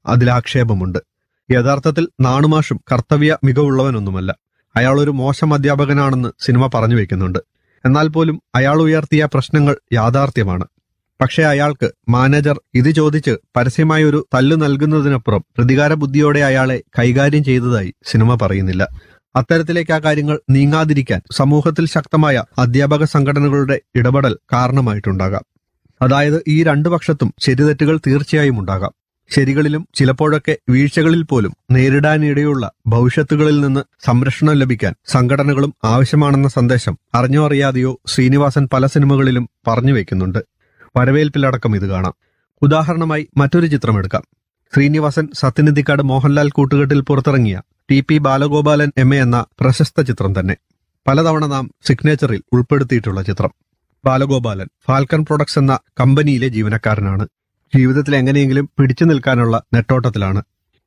അതിലാക്ഷേപമുണ്ട് യഥാർത്ഥത്തിൽ നാണുമാഷും കർത്തവ്യ മികവുള്ളവനൊന്നുമല്ല അയാൾ ഒരു മോശം അധ്യാപകനാണെന്ന് സിനിമ പറഞ്ഞു വെക്കുന്നുണ്ട് എന്നാൽ പോലും അയാൾ ഉയർത്തിയ പ്രശ്നങ്ങൾ യാഥാർത്ഥ്യമാണ് പക്ഷേ അയാൾക്ക് മാനേജർ ഇത് ചോദിച്ച് പരസ്യമായി ഒരു തല്ലു നൽകുന്നതിനപ്പുറം പ്രതികാര ബുദ്ധിയോടെ അയാളെ കൈകാര്യം ചെയ്തതായി സിനിമ പറയുന്നില്ല അത്തരത്തിലേക്ക് ആ കാര്യങ്ങൾ നീങ്ങാതിരിക്കാൻ സമൂഹത്തിൽ ശക്തമായ അധ്യാപക സംഘടനകളുടെ ഇടപെടൽ കാരണമായിട്ടുണ്ടാകാം അതായത് ഈ രണ്ടു പക്ഷത്തും ശരിതെറ്റുകൾ തീർച്ചയായും ഉണ്ടാകാം ശരികളിലും ചിലപ്പോഴൊക്കെ വീഴ്ചകളിൽ പോലും നേരിടാനിടയുള്ള ഭവിഷ്യത്തുകളിൽ നിന്ന് സംരക്ഷണം ലഭിക്കാൻ സംഘടനകളും ആവശ്യമാണെന്ന സന്ദേശം അറിഞ്ഞോ അറിയാതെയോ ശ്രീനിവാസൻ പല സിനിമകളിലും പറഞ്ഞു വെക്കുന്നുണ്ട് വരവേൽപ്പിലടക്കം ഇത് കാണാം ഉദാഹരണമായി മറ്റൊരു ചിത്രം എടുക്കാം ശ്രീനിവാസൻ സത്യനിധിക്കാട് മോഹൻലാൽ കൂട്ടുകെട്ടിൽ പുറത്തിറങ്ങിയ T P Balagopalan M A എന്ന പ്രശസ്ത ചിത്രം തന്നെ പലതവണ നാം സിഗ്നേച്ചറിൽ ഉൾപ്പെടുത്തിയിട്ടുള്ള ചിത്രം ബാലഗോപാലൻ ഫാൽക്കൺ പ്രൊഡക്ട്സ് എന്ന കമ്പനിയിലെ ജീവനക്കാരനാണ് ജീവിതത്തിൽ എങ്ങനെയെങ്കിലും പിടിച്ചു നിൽക്കാനുള്ള നെട്ടോട്ടത്തിലാണ്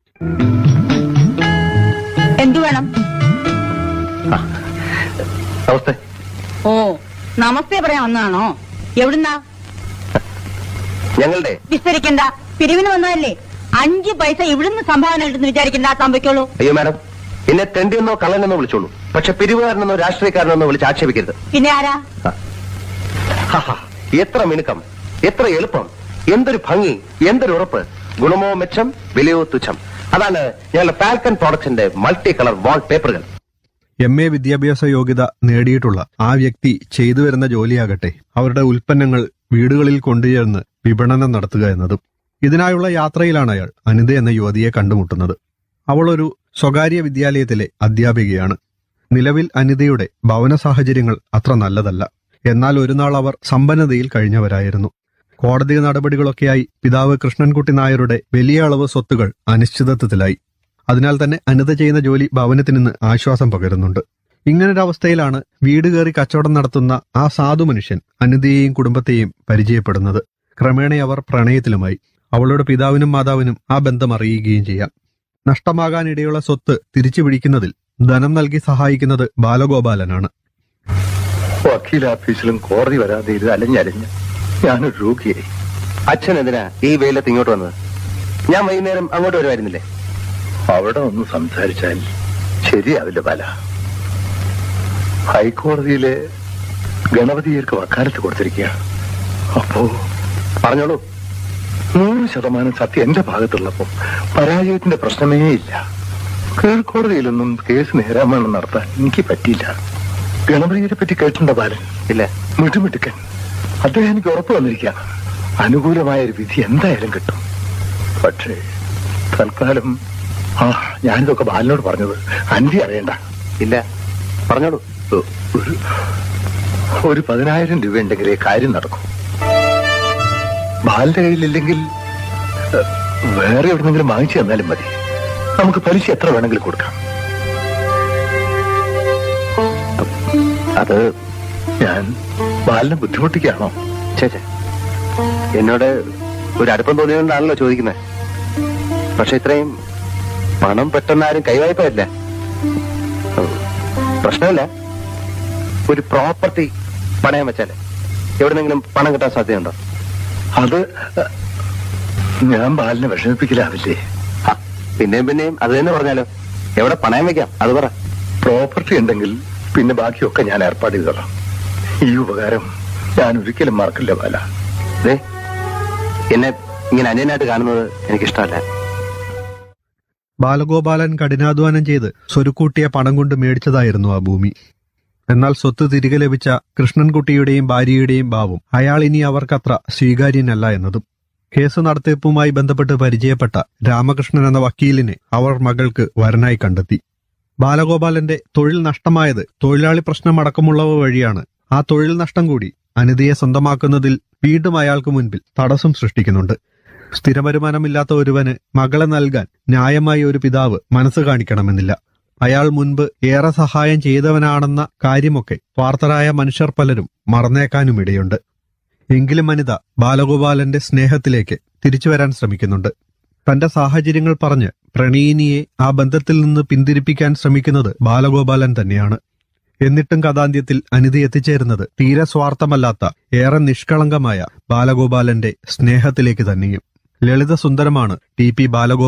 എന്തു വേണം നമസ്തേ ഓ നമസ്തേ പറയാൻ വന്നതാണോ എവിടുന്നാ ഞങ്ങളുടെ വിസ്തരിക്കണ്ട പിരിവിന് വന്നതല്ലേ അഞ്ച് പൈസ ഇവിടുന്ന് സംഭാവന കിട്ടുന്ന വിചാരിക്കണ്ട സംഭവിക്കുള്ളൂ അയ്യോ മാഡം എന്നെ തെണ്ടിയെന്നോ കള്ളനെന്നോ വിളിച്ചോളൂ പക്ഷെ പിരിവുകാരനെന്നോ രാഷ്ട്രീയക്കാരനെന്നോ വിളിച്ച് ആക്ഷേപിക്കരുത് പിന്നെ ആരാ ഹഹ, എത്ര മിനുക്കം എത്ര എളുപ്പം എന്തൊരു ഭംഗി എന്തൊരു ഉറപ്പ് ഗുണമോ മെച്ചം വിലയോ തുച്ഛം അതാണ് ഞങ്ങളുടെ ഫാൽക്കൺ പ്രോഡക്ട്സിന്റെ മൾട്ടി കളർ വാൾ പേപ്പറുകൾ എം എ വിദ്യാഭ്യാസ യോഗ്യത നേടിയിട്ടുള്ള ആ വ്യക്തി ചെയ്തു വരുന്ന ജോലിയാകട്ടെ അവരുടെ ഉൽപ്പന്നങ്ങൾ വീടുകളിൽ കൊണ്ടുചേർന്ന് വിപണനം നടത്തുക എന്നതും ഇതിനായുള്ള യാത്രയിലാണ് അയാൾ അനിത എന്ന യുവതിയെ കണ്ടുമുട്ടുന്നത് അവൾ ഒരു സ്വകാര്യ വിദ്യാലയത്തിലെ അധ്യാപികയാണ് നിലവിൽ അനിതയുടെ ഭവന സാഹചര്യങ്ങൾ അത്ര നല്ലതല്ല എന്നാൽ ഒരു നാൾ അവർ സമ്പന്നതയിൽ കഴിഞ്ഞവരായിരുന്നു കോടതി നടപടികളൊക്കെയായി പിതാവ് കൃഷ്ണൻകുട്ടി നായരുടെ വലിയ അളവ് സ്വത്തുകൾ അനിശ്ചിതത്വത്തിലായി അതിനാൽ തന്നെ അനിത ചെയ്യുന്ന ജോലി ഭവനത്തിന് നിന്ന് ആശ്വാസം പകരുന്നുണ്ട് ഇങ്ങനൊരവസ്ഥയിലാണ് വീട് കയറി കച്ചവടം നടത്തുന്ന ആ സാധു മനുഷ്യൻ അനിതയെയും കുടുംബത്തെയും പരിചയപ്പെടുന്നത് ക്രമേണ അവർ പ്രണയത്തിലുമായി അവളുടെ പിതാവിനും മാതാവിനും ആ ബന്ധം അറിയുകയും ചെയ്യാം നഷ്ടമാകാനിടയുള്ള സ്വത്ത് തിരിച്ചു പിടിക്കുന്നതിൽ ധനം നൽകി സഹായിക്കുന്നത് ബാലഗോപാലനാണ് വക്കീൽ ഓഫീസിലും കോടതി വരാതെ ഇത് അലഞ്ഞലഞ്ഞ് ഞാനൊരു രോഗിയായി അച്ഛൻ എന്തിനാ ഈ വെയിലത്ത് ഇങ്ങോട്ട് വന്നത് ഞാൻ വൈകുന്നേരം അങ്ങോട്ട് വരുമായിരുന്നില്ലേ അവിടെ ഒന്ന് സംസാരിച്ചാൽ ശരിയാവില്ല പല ഹൈക്കോടതിയിലെ ഗണപതിയർക്ക് വക്കാലത്ത് കൊടുത്തിരിക്കുകയാണ് അപ്പോ പറഞ്ഞോളൂ നൂറ് ശതമാനം സത്യം എന്റെ ഭാഗത്തുള്ളപ്പോ പരാജയത്തിന്റെ പ്രശ്നമേ ഇല്ല കീഴ്ക്കോടതിയിലൊന്നും കേസ് നേരാമണം നടത്താൻ എനിക്ക് പറ്റിയില്ല ഗണപതിയെ പറ്റി കേട്ടിട്ടുണ്ടോ ബാലൻ ഇല്ല മിട്ടുമിട്ടുക്കൻ അദ്ദേഹം എനിക്ക് ഉറപ്പ് വന്നിരിക്കുകയാണ് അനുകൂലമായ ഒരു വിധി എന്തായാലും കിട്ടും പക്ഷേ തൽക്കാലം ആ ഞാനിതൊക്കെ ബാലനോട് പറഞ്ഞത് അൻവി അറിയണ്ട ഇല്ല പറഞ്ഞോളൂ ഒ- ഒരു ഒരു പതിനായിരം രൂപ ഉണ്ടെങ്കിലേ കാര്യം നടക്കും ബാലിന്റെ കയ്യിലില്ലെങ്കിൽ ഏ, വേറെ എവിടെന്നെങ്കിലും വാങ്ങിച്ചു തന്നാലും മതി നമുക്ക് പലിശ എത്ര വേണമെങ്കിലും കൊടുക്കാം അത് ഞാൻ ബാലിനെ ബുദ്ധിമുട്ടിക്കുകയാണോ ചേച്ചേ എന്നോട് ഒരു അടുപ്പം തോന്നിയോണ്ടാണല്ലോ ചോദിക്കുന്നത് പക്ഷെ ഇത്രയും പണം പെട്ടെന്ന് ആരും കൈവായ്പയില്ല പ്രശ്നമില്ല ഒരു പ്രോപ്പർട്ടി പണയം വെച്ചാല് എവിടെന്നെങ്കിലും പണം കിട്ടാൻ സാധ്യതയുണ്ടോ അത് ഏ, ഞാൻ ബാലിനെ വിഷമിപ്പിക്കലാവില്ലേ ആ, പിന്നെയും പിന്നെയും അത് തന്നെ പറഞ്ഞാലോ എവിടെ പണയം വെക്കാം അത് പറ പ്രോപ്പർട്ടി ഉണ്ടെങ്കിൽ പിന്നെ ബാക്കിയൊക്കെ ഞാൻ ഏർപ്പാട് ചെയ്തോളാം ഈ ഉപകാരം ഞാൻ ഒരിക്കലും മറക്കില്ല ബാല ദേ എന്നെ ഇങ്ങനെ അന്യനായിട്ട് കാണുന്നത് എനിക്കിഷ്ടമല്ല ബാലഗോപാലൻ കഠിനാധ്വാനം ചെയ്ത് സ്വരുക്കൂട്ടിയ പണം കൊണ്ട് മേടിച്ചതായിരുന്നു ആ ഭൂമി എന്നാൽ സ്വത്ത് തിരികെ ലഭിച്ച കൃഷ്ണൻകുട്ടിയുടെയും ഭാര്യയുടെയും ഭാവം അയാൾ ഇനി അവർക്കത്ര സ്വീകാര്യനല്ല എന്നതും കേസ് നടത്തിപ്പുമായി ബന്ധപ്പെട്ട് പരിചയപ്പെട്ട രാമകൃഷ്ണൻ എന്ന വക്കീലിനെ അവർ മകൾക്ക് വരനായി കണ്ടെത്തി ബാലഗോപാലന്റെ തൊഴിൽ നഷ്ടമായത് തൊഴിലാളി പ്രശ്നമടക്കമുള്ളവ വഴിയാണ് ആ തൊഴിൽ നഷ്ടം കൂടി അനിതയെ സ്വന്തമാക്കുന്നതിൽ വീണ്ടും അയാൾക്ക് മുൻപിൽ തടസ്സം സൃഷ്ടിക്കുന്നുണ്ട് സ്ഥിരവരുമാനമില്ലാത്ത ഒരുവന് മകളെ നൽകാൻ ന്യായമായി ഒരു പിതാവ് മനസ്സ് കാണിക്കണമെന്നില്ല അയാൾ മുൻപ് ഏറെ സഹായം ചെയ്തവനാണെന്ന കാര്യമൊക്കെ സ്വാർത്ഥരായ മനുഷ്യർ പലരും മറന്നേക്കാനുമിടയുണ്ട് എങ്കിലും അനിത ബാലഗോപാലന്റെ സ്നേഹത്തിലേക്ക് തിരിച്ചു വരാൻ ശ്രമിക്കുന്നുണ്ട് തന്റെ സാഹചര്യങ്ങൾ പറഞ്ഞ് പ്രണയിനിയെ ആ ബന്ധത്തിൽ നിന്ന് പിന്തിരിപ്പിക്കാൻ ശ്രമിക്കുന്നത് ബാലഗോപാലൻ തന്നെയാണ് എന്നിട്ടും കഥാന്ത്യത്തിൽ അനിത എത്തിച്ചേരുന്നത് തീരെ സ്വാർത്ഥമല്ലാത്ത ഏറെ നിഷ്കളങ്കമായ ബാലഗോപാലന്റെ സ്നേഹത്തിലേക്ക് തന്നെയും ലളിത സുന്ദരമാണ് ടി പി ബാലഗോപാലൻ